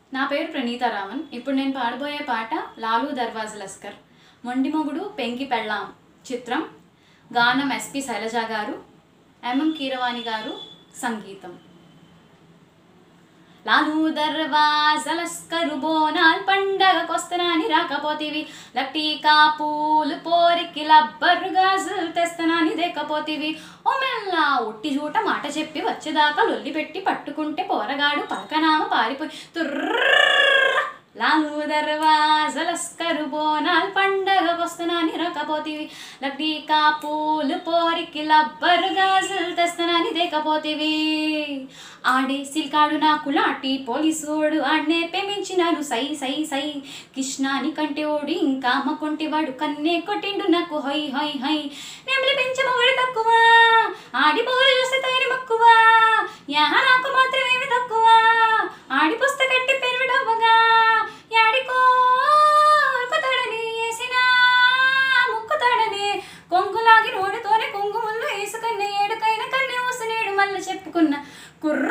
నా పేరు ప్రణీత రామన్ ఇప్పుడు నేను పాడబోయే పాట లాలు దర్వాజ లస్కర్ మొండిమొగుడు పెంకి పెళ్ళాం చిత్రం గానం ఎస్పి శైలజ గారు ఎంఎం కీరవాణి గారు సంగీతం లాలు దర్వాజ లస్కరు బోనాల్ పండగకొస్తనాని రాకపోతివి లట్టికా పూలు పోరికి లబ్బరు గాజులు తెస్తనాని దేకపోతివి ఓ మెల్లా ఒట్టి జూట మాట చెప్పి వచ్చేదాకా లొల్లి పెట్టి పట్టుకుంటే పోరగాడు పలకనామ పారిపోయి తుర్ర లాలు దర్వాజ లస్కరు బోనాల్ పండగకొస్తనాని రాకపోతివి లట్టికా పూలు పోరికి లబ్బరు గాజులు తెస్తనాని దేకపోతివి ఆడే సిల్కాడు నాకు లాటి పోలీసోడు ఆడనే ప్రేమించినాను సై సై సై కృష్ణాని కంటే ఓడి ఇంకా అమ్మకుంటే వాడు కన్నే కొట్టిండు నాకు హై హై హై నెమలి పెంచమగడి తక్కువ ఆడి పోరు చూస్తే తయారి మక్కువ యహ నాకు మాత్రం ఏమి తక్కువ ఆడి పుస్త కట్టి పెరుడవ్వగా యాడికో ఉరుకుతాడని వేసిన ముక్కుతాడని కొంగులాగి నోడితోనే కుంగుముళ్ళు వేసుకున్న ఏడుకైన కన్నే వస్తునేడు మళ్ళీ చెప్పుకున్న కుర్ర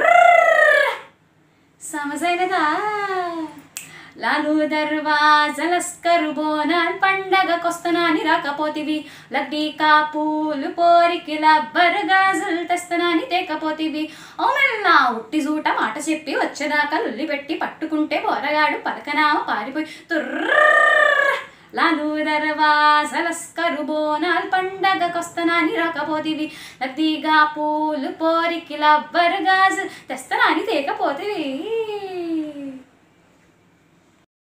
సమజైనదా లాలు దర్వాజ లస్కరు బోనాల్ పండగకొస్తనాని రాకపోతివి లడ్డీకా పూలు పోరికి లబ్బర్ గాజులు తెస్తనాని తేకపోతివి ఓ మెల్లా ఉట్టి జూట మాట చెప్పి వచ్చేదాకా లొల్లి పెట్టి పట్టుకుంటే బోరగాడు పలకనామ పారిపోయి తుర్ర లాలు దర్వాజ లస్కరు బోనాల్ పండగకొస్తనాని రాకపోతివి లద్దీగా పూలు పోరికి లబ్బర్ గాజు తెస్తనాని తేకపోతివి